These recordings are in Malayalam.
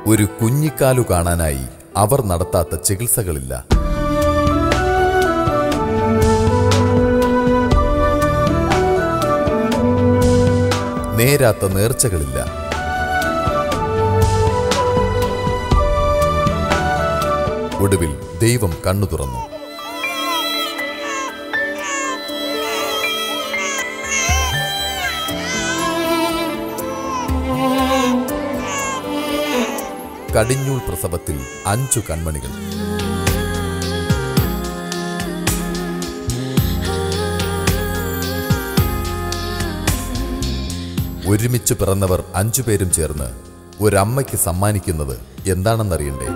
ഒരു കുഞ്ഞിക്കാലു കാണാനായി അവർ നടത്താത്ത ചികിത്സകളില്ല നേരാത്ത നേർച്ചകളില്ല ഒടുവിൽ ദൈവം കണ്ണു തുറന്നു കടിഞ്ഞൂൽ പ്രസവത്തിൽ അഞ്ചു കൺമണികൾ ഒരുമിച്ച് പിറന്നവർ അഞ്ചുപേരും ചേർന്ന് ഒരമ്മയ്ക്ക് സമ്മാനിക്കുന്നത് എന്താണെന്നറിയണ്ടേ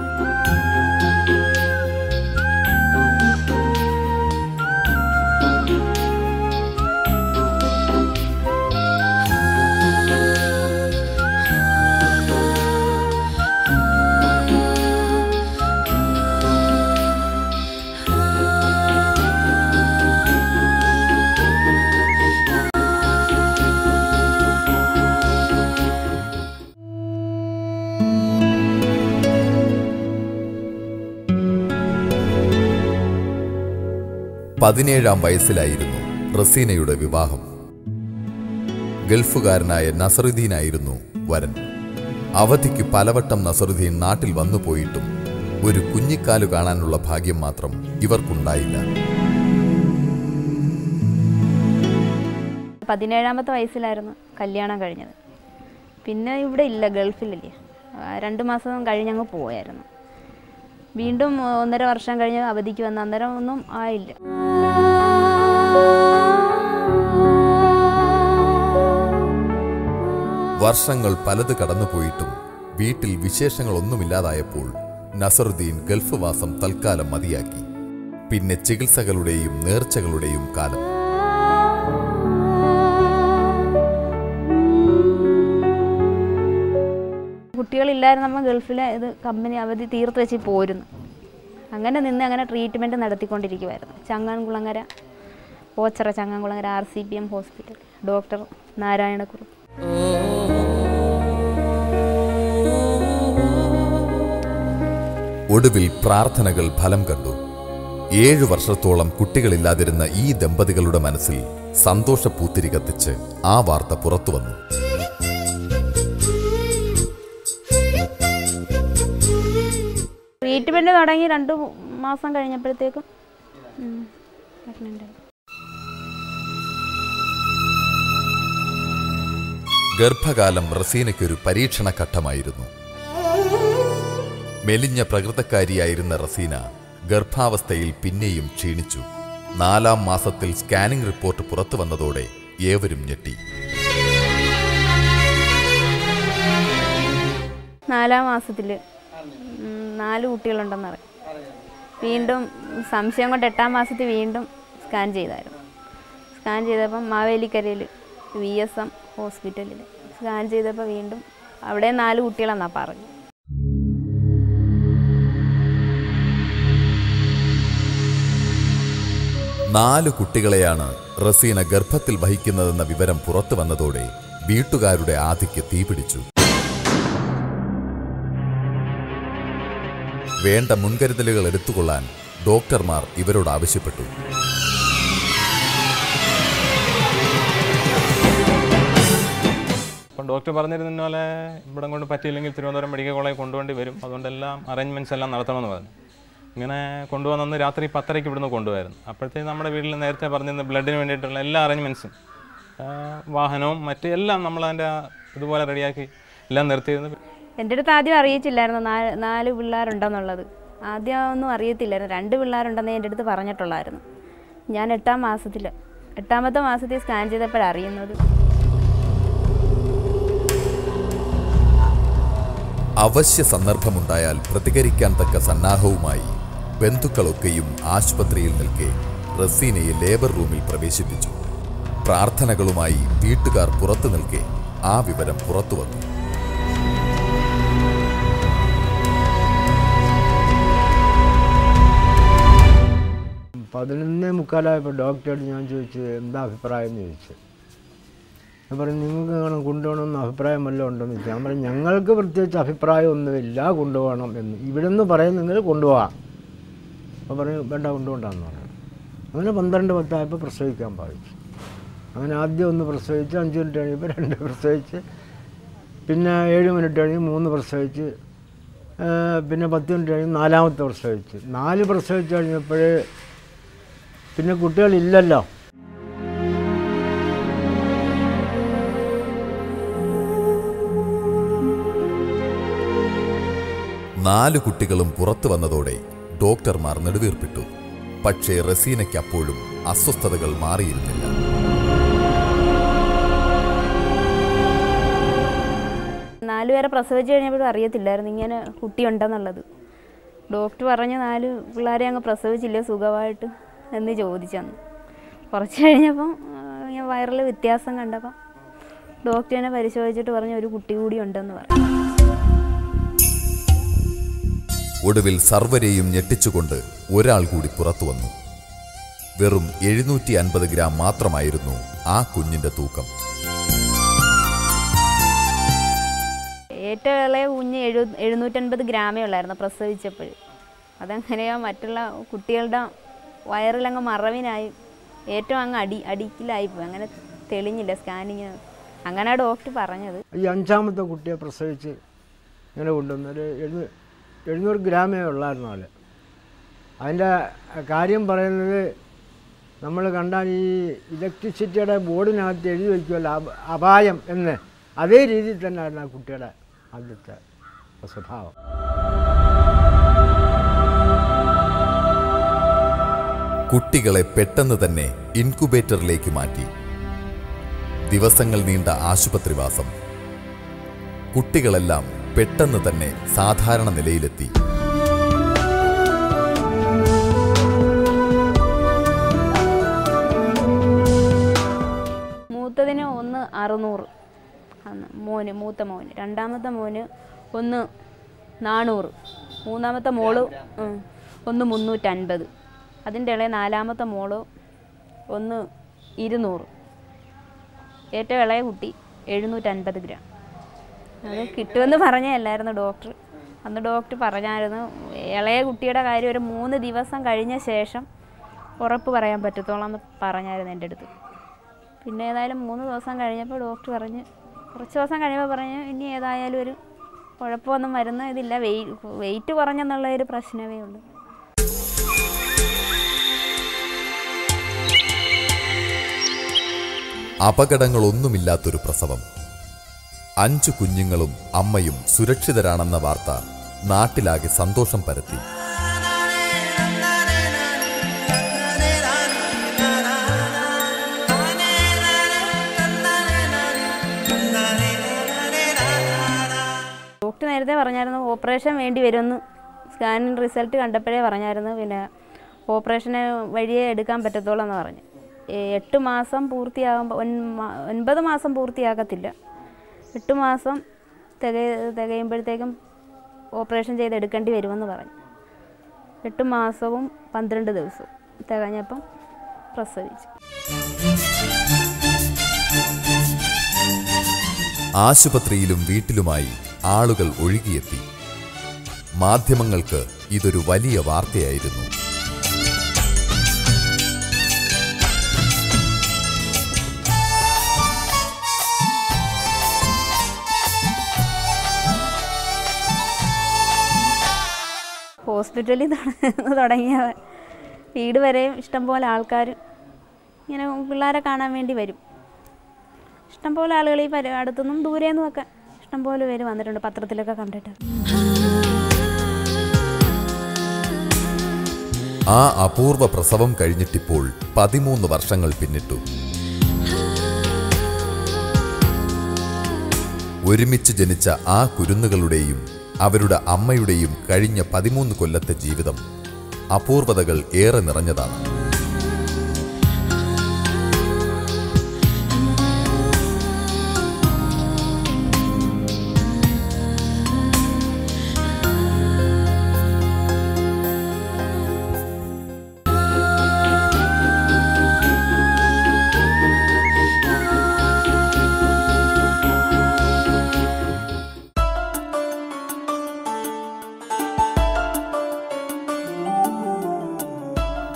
പതിനേഴാം വയസ്സിലായിരുന്നു റസീനയുടെ വിവാഹം ഗൾഫുകാരനായ നസറുദ്ദീനായിരുന്നു വരൻ അവധിക്ക് പലവട്ടം നസറുദ്ദീൻ നാട്ടിൽ വന്നു പോയിട്ടും ഒരു കുഞ്ഞിക്കാലു കാണാനുള്ള ഭാഗ്യം മാത്രം ഇവർക്കുണ്ടായില്ല പതിനേഴാമത്തെ വയസ്സിലായിരുന്നു കല്യാണം കഴിഞ്ഞത് പിന്നെ ഇവിടെ ഇല്ല ഗൾഫിലല്ലേ ആ, രണ്ട് മാസം കഴിഞ്ഞങ്ങ് പോയായിരുന്നു വീണ്ടും ഒന്നര വർഷം കഴിഞ്ഞ് അവധിക്ക് വന്ന അന്നേരം ഒന്നും ആയില്ല വർഷങ്ങൾ പലത് കടന്നുപോയിട്ടും വീട്ടിൽ വിശേഷങ്ങളൊന്നുമില്ലാതായപ്പോൾ നസറുദ്ദീൻ ഗൾഫ് വാസം തൽക്കാലം മതിയാക്കി പിന്നെ ചികിത്സകളുടെയും നേർച്ചകളുടെയും കാലം കുട്ടികളില്ലായിരുന്നപ്പോൾ ഗൾഫിലെ ഇത് കമ്പനി അവധി തീർത്ത് വെച്ച് പോരുന്നു അങ്ങനെ നിന്ന് അങ്ങനെ ട്രീറ്റ്മെൻറ്റ് നടത്തിക്കൊണ്ടിരിക്കുമായിരുന്നു Changankulangara Ochira Changankulangara R C P M hospital doctor Narayanakurup ഒടുവിൽ പ്രാർത്ഥനകൾ ഫലം കണ്ടു ഏഴു വർഷത്തോളം കുട്ടികളില്ലാതിരുന്ന ഈ ദമ്പതികളുടെ മനസ്സിൽ സന്തോഷപ്പൂത്തിരി കത്തിച്ച് ആ വാർത്ത പുറത്തുവന്നു ട്രീറ്റ്മെൻറ്റ് തുടങ്ങി രണ്ട് മാസം കഴിഞ്ഞപ്പോഴത്തേക്കും പ്രഗ്നൻ്റ് ആയി ഗർഭകാലം റസീനയ്ക്കൊരു പരീക്ഷണ ഘട്ടമായിരുന്നു മെലിഞ്ഞ പ്രകൃതക്കാരിയായിരുന്ന റസീന ഗർഭാവസ്ഥയിൽ പിന്നെയും ക്ഷീണിച്ചു നാലാം മാസത്തിൽ സ്കാനിംഗ് റിപ്പോർട്ട് പുറത്തു വന്നതോടെ ഏവരും ഞെട്ടി നാലാം മാസത്തിൽ നാല് കുട്ടികളുണ്ടെന്ന് അറിയാം വീണ്ടും സംശയം കൊണ്ട് എട്ടാം മാസത്തിൽ വീണ്ടും സ്കാൻ ചെയ്തായിരുന്നു സ്കാൻ ചെയ്തപ്പം മാവേലിക്കരയിൽ വി എസ് എം ഹോസ്പിറ്റലിൽ സ്കാൻ ചെയ്തപ്പോൾ വീണ്ടും അവിടെ നാല് കുട്ടികളെന്നാണ് പറഞ്ഞു നാല് കുട്ടികളെയാണ് റസീന ഗർഭത്തിൽ വഹിക്കുന്നതെന്ന വിവരം പുറത്തു വന്നതോടെ വീട്ടുകാരുടെ ആധിക്ക് തീപിടിച്ചു വേണ്ട മുൻകരുതലുകൾ എടുത്തുകൊള്ളാൻ ഡോക്ടർമാർ ഇവരോട് ആവശ്യപ്പെട്ടു അപ്പം ഡോക്ടർ പറഞ്ഞിരുന്ന പോലെ ഇവിടെ കൊണ്ട് പറ്റിയില്ലെങ്കിൽ തിരുവനന്തപുരം മെഡിക്കൽ കോളേജ് കൊണ്ടുവേണ്ടി വരും അതുകൊണ്ടെല്ലാം അറേഞ്ച്മെൻറ്റ്സ് എല്ലാം നടത്തണമെന്ന് പറഞ്ഞു ഇങ്ങനെ കൊണ്ടുവന്നു രാത്രി പത്തരയ്ക്ക് ഇവിടുന്ന് കൊണ്ടുപോയിരുന്നു അപ്പോഴത്തേക്ക് നമ്മുടെ വീട്ടിൽ നേരത്തെ പറഞ്ഞിരുന്ന ബ്ലഡിന് വേണ്ടിയിട്ടുള്ള എല്ലാ അറേഞ്ച്മെൻറ്റ്സും വാഹനവും മറ്റ് എല്ലാം നമ്മളതിൻ്റെ ഇതുപോലെ റെഡിയാക്കി എല്ലാം നിർത്തിയിരുന്നു എൻ്റെ അടുത്ത് ആദ്യം അറിയിച്ചില്ലായിരുന്നു നാല് നാല് പിള്ളേരുണ്ടെന്നുള്ളത് ആദ്യം ഒന്നും അറിയത്തില്ലായിരുന്നു രണ്ട് പിള്ളേരുണ്ടെന്ന് എൻ്റെ അടുത്ത് പറഞ്ഞിട്ടുള്ളായിരുന്നു ഞാൻ എട്ടാം മാസത്തിൽ എട്ടാമത്തെ മാസത്തിൽ സ്കാൻ ചെയ്തപ്പോഴാണ് അറിയുന്നത് അവശ്യ സന്ദർഭമുണ്ടായാൽ പ്രതികരിക്കാൻ തക്ക സന്നാഹവുമായി ബന്ധുക്കളൊക്കെയും ആശുപത്രിയിൽ നിൽക്കെ റസീനയെ ലേബർ റൂമിൽ പ്രവേശിപ്പിച്ചു പ്രാർത്ഥനകളുമായി വീട്ടുകാർ പുറത്തു നിൽക്കെ ആ വിവരം പുറത്തു വന്നു പതിനൊന്നേ മുക്കാലായപ്പോൾ ഡോക്ടറോട് ഞാൻ ചോദിച്ചു എന്താ അഭിപ്രായം എന്ന് ചോദിച്ചു ഞാൻ പറഞ്ഞു നിങ്ങൾക്ക് അങ്ങനെ കൊണ്ടുപോകണമെന്ന് അഭിപ്രായം വല്ലതും ഉണ്ടെന്ന് ചോദിച്ചു ഞാൻ പറഞ്ഞു ഞങ്ങൾക്ക് പ്രത്യേകിച്ച് അഭിപ്രായമൊന്നുമില്ല കൊണ്ടുപോകണം എന്ന് ഇവിടെ നിന്ന് പറയും നിങ്ങൾ കൊണ്ടുപോകാം അപ്പോൾ പറഞ്ഞു വേണ്ട കൊണ്ടുപോകണ്ടെന്ന് പറഞ്ഞു അങ്ങനെ പന്ത്രണ്ട് പത്തായപ്പോൾ പ്രസവിക്കാൻ ഭാവിച്ചു അങ്ങനെ ആദ്യം ഒന്ന് പ്രസവിച്ച് അഞ്ച് മിനിറ്റ് കഴിഞ്ഞപ്പോൾ രണ്ട് പ്രസവിച്ച് പിന്നെ ഏഴ് മിനിറ്റ് കഴിഞ്ഞ് മൂന്ന് പ്രസവിച്ച് ആ, പിന്നെ പത്ത് മിനിറ്റ് കഴിഞ്ഞ് നാലാമത്തെ പ്രസവിച്ച് നാല് പ്രസവിച്ച് കഴിഞ്ഞപ്പോഴേ പിന്നെ കുട്ടികളില്ലല്ലോ നാല് കുട്ടികളും പുറത്തു വന്നതോടെ ഡോക്ടർമാർ നെടുവീർപ്പിട്ടു പക്ഷേ റസീനയ്ക്ക് അപ്പോഴും അസ്വസ്ഥതകൾ മാറിയിരുന്നില്ല നാലുപേരെ പ്രസവിച്ച് കഴിഞ്ഞപ്പോഴും അറിയത്തില്ലായിരുന്നു ഇങ്ങനെ കുട്ടിയുണ്ടെന്നുള്ളത് ഡോക്ടർ പറഞ്ഞ് നാല് പിള്ളേരെ അങ്ങ് പ്രസവിച്ചില്ല സുഖമായിട്ട് എന്ന് ചോദിച്ചന്ന് കുറച്ച് കഴിഞ്ഞപ്പം ആ, ഇങ്ങനെ വയറിൽ വ്യത്യാസം കണ്ടപ്പം ഡോക്ടറിനെ പരിശോധിച്ചിട്ട് പറഞ്ഞു ഒരു കുട്ടി കൂടി ഉണ്ടെന്ന് പറഞ്ഞു ഒടുവിൽ സർവരെയും ഞെട്ടിച്ചുകൊണ്ട് ഒരാൾ കൂടി പുറത്തു വന്നു വെറും എഴുന്നൂറ്റി അൻപത് ഗ്രാം മാത്രമായിരുന്നു ആ കുഞ്ഞിന്റെ തൂക്കം ഏറ്റവും ഇളയ കുഞ്ഞ് എഴു എഴുന്നൂറ്റൻപത് ഗ്രാമേ ഉള്ളായിരുന്നു പ്രസവിച്ചപ്പോൾ അതെങ്ങനെയോ മറ്റുള്ള കുട്ടികളുടെ വയറിലങ്ങ് മറവിനായി ഏറ്റവും അങ്ങ് അടി അടിക്കിലായിപ്പോയി അങ്ങനെ തെളിഞ്ഞില്ല സ്കാനിങ് അങ്ങനെ ഡോക്ടർ പറഞ്ഞത് ഈ അഞ്ചാമത്തെ കുട്ടിയെ പ്രസവിച്ച് ഇങ്ങനെ കൊണ്ടുവന്നു ഒരു എഴുന്നൂ എഴുന്നൂറ് ഗ്രാമേ ഉള്ളായിരുന്നു അതിൽ അതിൻ്റെ കാര്യം പറയുന്നത് നമ്മൾ കണ്ടാൽ ഈ ഇലക്ട്രിസിറ്റിയുടെ ബോർഡിനകത്ത് എഴുതി വയ്ക്കുമല്ലോ അപ- അപായം എന്ന് അതേ രീതിയിൽ തന്നെയായിരുന്നു ആ കുട്ടിയുടെ ആദ്യത്തെ സ്വഭാവം കുട്ടികളെ പെട്ടെന്ന് തന്നെ ഇൻക്യുബേറ്ററിലേക്ക് മാറ്റി ദിവസങ്ങൾ നീണ്ട ആശുപത്രിവാസം കുട്ടികളെല്ലാം പെട്ടെന്ന് തന്നെ സാധാരണ നിലയിലെത്തി മൂത്തതിന് ഒന്ന് അറുന്നൂറ് അന്ന് മോന് മൂത്ത മോന് രണ്ടാമത്തെ മോന് ഒന്ന് നാനൂറ് മൂന്നാമത്തെ മോള് ഉം, ഒന്ന് മുന്നൂറ്റൻപത് അതിൻ്റെ ഇളയ നാലാമത്തെ മോള് ഒന്ന് ഇരുന്നൂറ് ഏറ്റവും ഇളയ കുട്ടി എഴുന്നൂറ്റൻപത് ഗ്രാം അത് കിട്ടുമെന്ന് പറഞ്ഞല്ലായിരുന്നു ഡോക്ടർ അന്ന് ഡോക്ടർ പറഞ്ഞായിരുന്നു ഇളയ കുട്ടിയുടെ കാര്യം ഒരു മൂന്ന് ദിവസം കഴിഞ്ഞ ശേഷം ഉറപ്പ് പറയാൻ പറ്റത്തോളം എന്ന് പറഞ്ഞായിരുന്നു എൻ്റെ അടുത്ത് പിന്നെ ഏതായാലും മൂന്ന് ദിവസം കഴിഞ്ഞപ്പോൾ ഡോക്ടർ പറഞ്ഞ് കുറച്ച് ദിവസം കഴിയുമ്പോൾ പറഞ്ഞ് ഇനി ഏതായാലും ഒരു കുഴപ്പമൊന്നും വരുന്ന ഇതില്ല വെയ് വെയിറ്റ് കുറഞ്ഞെന്നുള്ള ഒരു പ്രശ്നമേ ഉള്ളൂ അപകടങ്ങളൊന്നുമില്ലാത്തൊരു പ്രസവം അഞ്ചു കുഞ്ഞുങ്ങളും അമ്മയും സുരക്ഷിതരാണെന്ന വാർത്ത നാട്ടിലാകെ സന്തോഷം പരത്തി ഡോക്ടർ നേരത്തെ പറഞ്ഞായിരുന്നു ഓപ്പറേഷൻ വേണ്ടി വരുമെന്ന് സ്കാനിങ് റിസൾട്ട് കണ്ടപ്പോഴേ പറഞ്ഞായിരുന്നു പിന്നെ ഓപ്പറേഷന് വഴിയേ എടുക്കാൻ പറ്റത്തുള്ളൂ എന്ന് പറഞ്ഞു ഏ, എട്ട് മാസം പൂർത്തിയാകുമ്പോൾ ഒൻപത് മാസം പൂർത്തിയാകത്തില്ല എട്ട് മാസം തികയ തികയുമ്പോഴത്തേക്കും ഓപ്പറേഷൻ ചെയ്ത് എടുക്കേണ്ടി വരുമെന്ന് പറഞ്ഞു എട്ട് മാസവും പന്ത്രണ്ട് ദിവസവും തികഞ്ഞപ്പം പ്രസവിച്ചു ആശുപത്രിയിലും വീട്ടിലുമായി ആളുകൾ ഒഴുകിയെത്തി മാധ്യമങ്ങൾക്ക് ഇതൊരു വലിയ വാർത്തയായിരുന്നു ഹോസ്പിറ്റലിൽ നിന്ന് തുടങ്ങിയ വീട് വരെയും ഇഷ്ടംപോലെ ആൾക്കാർ ഇങ്ങനെ പിള്ളേരെ കാണാൻ വേണ്ടി വരും ഇഷ്ടംപോലെ ആളുകൾ ഈ പരി അടുത്തുനിന്നും ദൂരെ നിന്നും ഒക്കെ ഇഷ്ടംപോലെ പേര് വന്നിട്ടുണ്ട് പത്രത്തിലൊക്കെ കണ്ടിട്ട് ആ അപൂർവ പ്രസവം കഴിഞ്ഞിട്ടിപ്പോൾ പതിമൂന്ന് വർഷങ്ങൾ പിന്നിട്ടു ഒരുമിച്ച് ജനിച്ച ആ കുരുന്നുകളുടെയും അവരുടെ അമ്മയുടെയും കഴിഞ്ഞ പതിമൂന്ന് കൊല്ലത്തെ ജീവിതം അപൂർവതകൾ ഏറെ നിറഞ്ഞതാണ്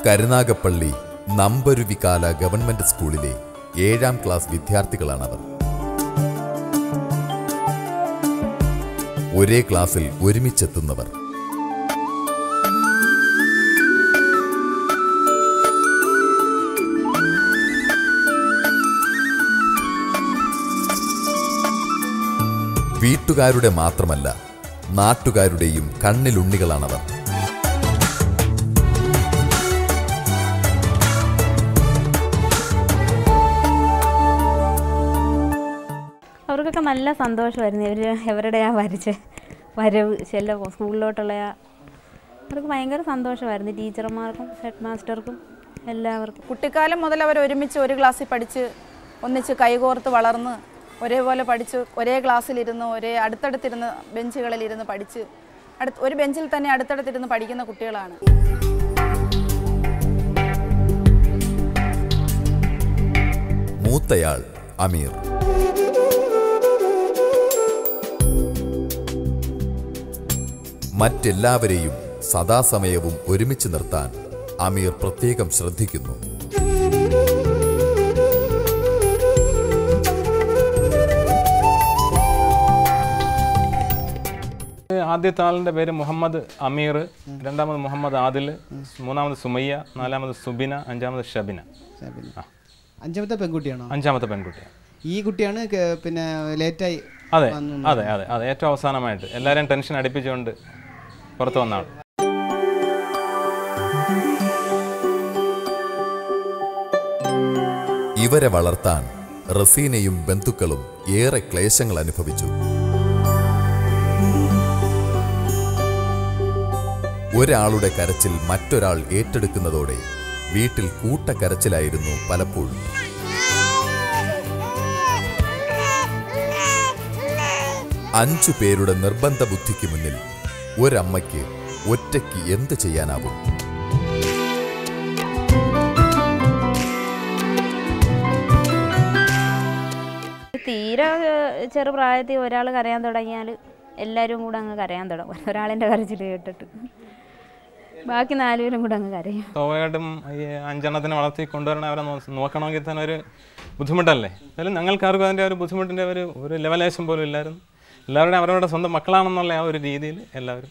കരുനാഗപ്പള്ളി നമ്പരുവികാല ഗവൺമെന്റ് സ്കൂളിലെ ഏഴാം ക്ലാസ് വിദ്യാർത്ഥികളാണവർ ഒരേ ക്ലാസ്സിൽ ഒരുമിച്ചെത്തുന്നവർ വീട്ടുകാരുടെ മാത്രമല്ല നാട്ടുകാരുടെയും കണ്ണിലുണ്ണികളാണവർ അവർക്കൊക്കെ നല്ല സന്തോഷമായിരുന്നു ഇവർ എവരുടെ ആ വരച്ച് വരവ് ചെല്ല സ്കൂളിലോട്ടുള്ള ആ അവർക്ക് ഭയങ്കര സന്തോഷമായിരുന്നു ടീച്ചർമാർക്കും ഹെഡ് മാസ്റ്റർക്കും എല്ലാവർക്കും കുട്ടിക്കാലം മുതൽ അവർ ഒരുമിച്ച് ഒരു ക്ലാസ്സിൽ പഠിച്ച് ഒന്നിച്ച് കൈകോർത്ത് വളർന്ന് ഒരേപോലെ പഠിച്ച് ഒരേ ക്ലാസ്സിലിരുന്ന് ഒരേ അടുത്തടുത്തിരുന്ന് ബെഞ്ചുകളിലിരുന്ന് പഠിച്ച് അടുത്ത് ഒരു ബെഞ്ചിൽ തന്നെ അടുത്തടുത്തിരുന്ന് പഠിക്കുന്ന കുട്ടികളാണ് മൂത്തയാൾ അമീർ മറ്റെല്ലാവരെയും സദാസമയവും ഒരുമിച്ച് നിർത്താൻ അമീർ പ്രത്യേകം ശ്രദ്ധിക്കുന്നു ആദ്യത്തെ ആളിൻ്റെ പേര് മുഹമ്മദ് അമീർ രണ്ടാമത് മുഹമ്മദ് ആദിൽ മൂന്നാമത് സുമയ്യ നാലാമത് സുബിന അഞ്ചാമത് ഷബിന ഷാബിന. അഞ്ചാമത്തെ പെൺകുട്ടിയാണോ അഞ്ചാമത്തെ പെൺകുട്ടിയാണ് ഈ കുട്ടിയാണ് ക- പിന്നെ ലേറ്റായി അതെ വന്നു അതെ അതെ അതെ ഏറ്റവും അവസാനമായിട്ട് എല്ലാവരെയും ടെൻഷൻ അടുപ്പിച്ചുകൊണ്ട് പുറത്തു വന്ന ആൾ ഇവരെ വളർത്താൻ റസീനയും ബന്ധുക്കളും ഏറെ ക്ലേശങ്ങൾ അനുഭവിച്ചു ഒരാളുടെ കരച്ചിൽ മറ്റൊരാൾ ഏറ്റെടുക്കുന്നതോടെ വീട്ടിൽ കൂട്ടക്കരച്ചിലായിരുന്നു പലപ്പോഴും അഞ്ചു പേരുടെ നിർബന്ധ ബുദ്ധിക്ക് മുന്നിൽ ഒരമ്മയ്ക്ക് ഒറ്റയ്ക്ക് എന്ത് ചെയ്യാനാവും തീരെ ഏഹ്, ചെറുപ്രായത്തിൽ ഒരാൾ കരയാൻ തുടങ്ങിയാൽ എല്ലാവരും കൂടെ അങ്ങ് കരയാൻ തുടങ്ങും ഒരാളിൻ്റെ കരച്ചിൽ കേട്ടിട്ട് ബാക്കി നാലുപേരും കൂടെ അങ്ങ് കരയും സ്വാഭാവികമായിട്ടും ഈ അഞ്ചെണ്ണത്തിനെ വളർത്തി കൊണ്ടുവരണ അവരെ നോ- നോക്കണമെങ്കിൽ തന്നെ ഒരു ബുദ്ധിമുട്ടല്ലേ എന്നാലും ഞങ്ങൾക്കാർക്കും അതിൻ്റെ ഒരു ബുദ്ധിമുട്ടിൻ്റെ ഒരു ഒരു ലെവലേശം പോലും ഇല്ലായിരുന്നു എല്ലാവരുടെയും അവരവരുടെ സ്വന്തം മക്കളാണെന്നുള്ള ആ ഒരു രീതിയിൽ എല്ലാവരും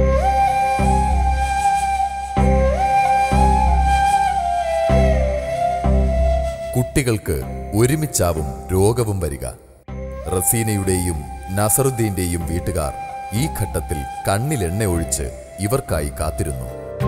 കുട്ടികൾക്ക് ഒരുമിച്ചാവും രോഗവും വരിക റസീനയുടെയും നസറുദ്ദീന്റെയും വീട്ടുകാർ ഈ ഘട്ടത്തിൽ കണ്ണിൽ എണ്ണ ഒഴിച്ച് ഇവർക്കായി കാത്തിരുന്നു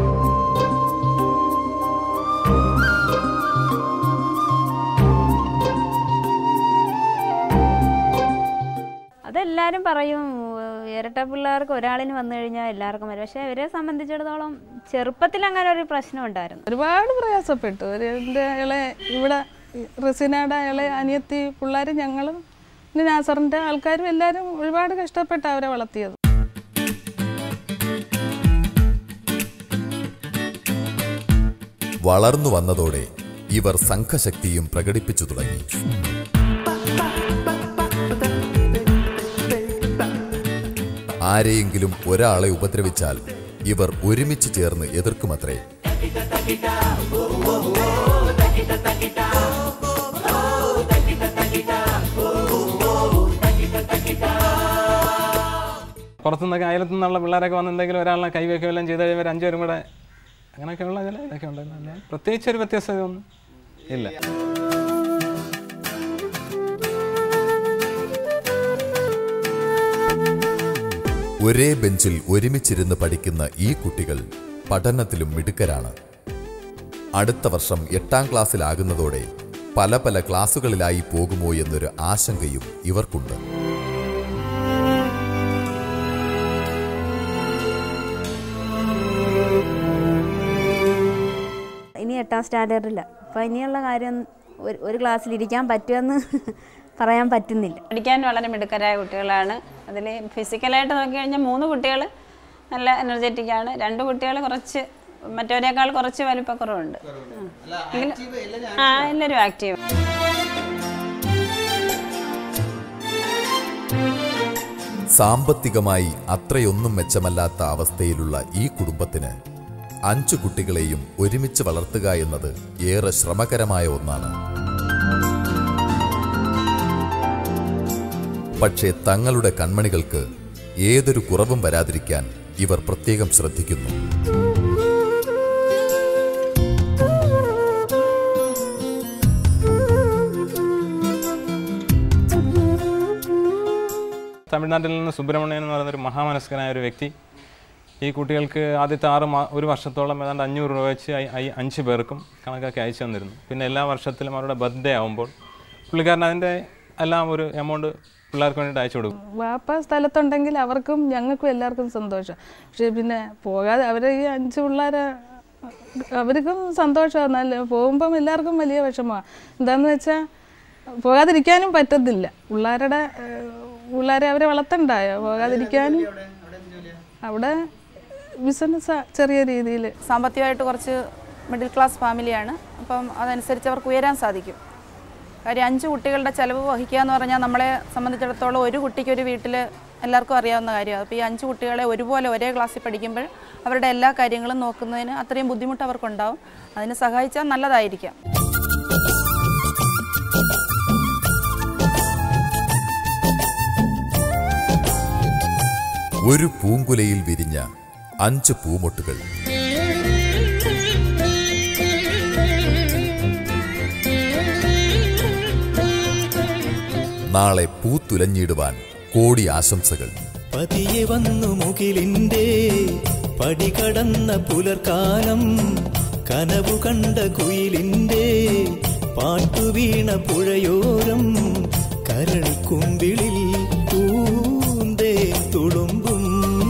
അതെല്ലാവരും പറയും ഏഹ്, ഇരട്ട പിള്ളേർക്ക് ഒരാളിന് വന്നു കഴിഞ്ഞാൽ എല്ലാവർക്കും വരും പക്ഷേ ഇവരെ സംബന്ധിച്ചിടത്തോളം ചെറുപ്പത്തിൽ അങ്ങനെ ഒരു പ്രശ്നം ഉണ്ടായിരുന്നു ഒരുപാട് പ്രയാസപ്പെട്ടു ഒരു എൻ്റെ ഇളയ ഇവിടെ റസിനയുടെ ഇളയ അനിയത്തി പിള്ളേർ ഞങ്ങളും പിന്നെ നാസറിൻ്റെ ആൾക്കാരും എല്ലാവരും ഒരുപാട് കഷ്ടപ്പെട്ട് അവരെ വളർത്തിയത് വളർന്നു വന്നതോടെ ഇവർ സംഘശക്തിയും പ്രകടിപ്പിച്ചു തുടങ്ങി ആരെയെങ്കിലും ഒരാളെ ഉപദ്രവിച്ചാൽ ഇവർ ഒരുമിച്ച് ചേർന്ന് എതിർക്കുമത്രേ പുറത്തുനിന്നൊക്കെ അയലത്തു നിന്നുള്ള പിള്ളേരൊക്കെ വന്നിട്ടുണ്ടെങ്കിൽ ഒരാളെ കൈവയ്ക്കുകയെല്ലാം ചെയ്ത് കഴിയുമ്പോൾ അഞ്ചുപേരും കൂടെ അങ്ങനെയൊക്കെയുള്ള ചില ഇതൊക്കെ ഉണ്ടായിരുന്നു അല്ലാതെ പ്രത്യേകിച്ച് ഒരു വ്യത്യാസതയൊന്നും ഇല്ല ഒരേ ബെഞ്ചിൽ ഒരുമിച്ചിരുന്ന് പഠിക്കുന്ന ഈ കുട്ടികൾ പഠനത്തിലും മിടുക്കരാണ് അടുത്ത വർഷം എട്ടാം ക്ലാസ്സിലാകുന്നതോടെ പല പല ക്ലാസ്സുകളിലായി പോകുമോ എന്നൊരു ആശങ്കയും ഇവർക്കുണ്ട് ഇനി എട്ടാം സ്റ്റാൻഡേർഡില്ല അപ്പോൾ ഇനിയുള്ള കാര്യം ഒരു ഒരു ക്ലാസ്സിൽ ഇരിക്കാൻ പറ്റുമെന്ന് പറയാൻ പറ്റുന്നില്ല പഠിക്കാൻ വളരെ മിടുക്കരായ കുട്ടികളാണ് അതിൽ ഫിസിക്കലായിട്ട് നോക്കി കഴിഞ്ഞാൽ മൂന്ന് കുട്ടികൾ നല്ല എനർജറ്റിക് ആണ് രണ്ട് കുട്ടികൾ കുറച്ച് മറ്റവരെക്കാൾ കുറച്ച് വലിപ്പക്കുറവുണ്ട് ആ. എങ്കിലും- ആ എല്ലാവരും ആക്റ്റീവ് സാമ്പത്തികമായി അത്രയൊന്നും മെച്ചമല്ലാത്ത അവസ്ഥയിലുള്ള ഈ കുടുംബത്തിന് അഞ്ചു കുട്ടികളെയും ഒരുമിച്ച് വളർത്തുക എന്നത് ഏറെ ശ്രമകരമായ ഒന്നാണ് പക്ഷേ തങ്ങളുടെ കൺമണികൾക്ക് ഏതൊരു കുറവും വരാതിരിക്കാൻ ഇവർ പ്രത്യേകം ശ്രദ്ധിക്കുന്നു തമിഴ്നാട്ടിൽ നിന്ന് സുബ്രഹ്മണ്യൻ എന്ന് പറയുന്ന ഒരു മഹാമനസ്കനായ ഒരു വ്യക്തി ഈ കുട്ടികൾക്ക് ആദ്യത്തെ ആറ് മാ ഒരു വർഷത്തോളം ഏതാണ്ട് അഞ്ഞൂറ് രൂപ വെച്ച് ഐ- ഐ- അഞ്ച് പേർക്കും കണക്കാക്കി അയച്ചു തന്നിരുന്നു പിന്നെ എല്ലാ വർഷത്തിലും അവരുടെ ബർത്ത്ഡേ ആകുമ്പോൾ പുള്ളിക്കാരൻ അതിൻ്റെ എല്ലാം ഒരു എമൗണ്ട് പിള്ളേർക്ക് വേണ്ടിയിട്ട് അയച്ചു കൊടുക്കും വാപ്പ സ്ഥലത്തുണ്ടെങ്കിൽ അവർക്കും ഞങ്ങൾക്കും എല്ലാവർക്കും സന്തോഷം പക്ഷേ പിന്നെ പോകാതെ അവരെ ഈ അഞ്ച് പിള്ളേരെ അവർക്കും സന്തോഷമാണ് നല്ല പോകുമ്പം എല്ലാവർക്കും വലിയ വിഷമമാണ് എന്താണെന്ന് വെച്ചാൽ പോകാതിരിക്കാനും പറ്റത്തില്ല പിള്ളേരുടെ ഏഹ്, പിള്ളേരെ അവരെ വളർത്തണ്ടായോ പോകാതിരിക്കാനും അവിടെ ബിസിനസ് ചെറിയ രീതിയിൽ സാമ്പത്തികമായിട്ട് കുറച്ച് മിഡിൽ ക്ലാസ് ഫാമിലിയാണ് അപ്പം അതനുസരിച്ച് അവർക്ക് ഉയരാൻ സാധിക്കും കാര്യം അഞ്ച് കുട്ടികളുടെ ചിലവ് വഹിക്കുക എന്ന് പറഞ്ഞാൽ നമ്മളെ സംബന്ധിച്ചിടത്തോളം ഒരു കുട്ടിക്ക് ഒരു വീട്ടിൽ എല്ലാവർക്കും അറിയാവുന്ന കാര്യമാണ് അപ്പോൾ ഈ അഞ്ച് കുട്ടികളെ ഒരുപോലെ ഒരേ ക്ലാസ്സിൽ പഠിക്കുമ്പോൾ അവരുടെ എല്ലാ കാര്യങ്ങളും നോക്കുന്നതിന് അത്രയും ബുദ്ധിമുട്ട് അവർക്കുണ്ടാവും അതിന് സഹായിച്ചാൽ നല്ലതായിരിക്കാം ഒരു പൂങ്കുലയിൽ വിരിഞ്ഞ അഞ്ച് പൂമൊട്ടുകൾ നാളെ പൂത്തുലഞ്ഞിടുവാൻ കോടി ആശംസകൾ പതിയെ വന്നു മുകിലിന്റെ പടി കടന്ന പുലർക്കാലം കനവു കണ്ട കുയിലിന്റെ പാട്ടുവീണ പുഴയോരം കരൾക്കുമ്പിളിൽ പൂന്തേ തുളുമ്പും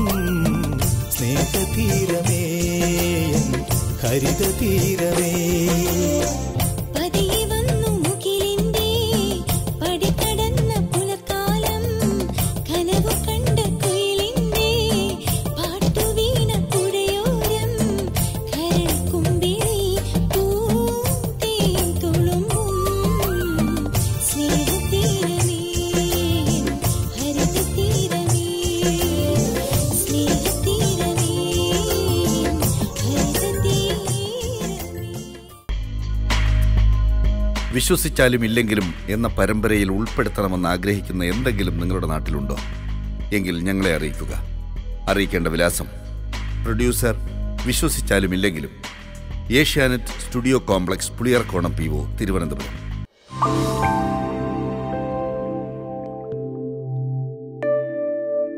സ്നേഹതീരമേ എൻ ഹരിത തീരമേ പതിയെ വന്നു മുകിലിന്റെ പടികടന്ന പുലർക്കാലം കനവു കണ്ട കുയിലിന്റെ പാട്ടുവീണ പുഴയോരം കരൾക്കുമ്പിളി പൂന്തേൻ തുളുമ്പും സ്നേഹതീരമേ ഹരിതതീരമേ സ്നേഹതീരമേ ഹരിതതീരമേ വിശ്വസിച്ചാലും ഇല്ലെങ്കിലും എന്ന പരമ്പരയിൽ ഉൾപ്പെടുത്തണമെന്ന് ആഗ്രഹിക്കുന്ന എന്തെങ്കിലും നിങ്ങളുടെ നാട്ടിലുണ്ടോ എങ്കിൽ ഞങ്ങളെ അറിയിക്കുക അറിയിക്കേണ്ട വിലാസം പ്രൊഡ്യൂസർ വിശ്വസിച്ചാലും ഇല്ലെങ്കിലും Asianet studio complex Puliyarakonam P O Thiruvananthapuram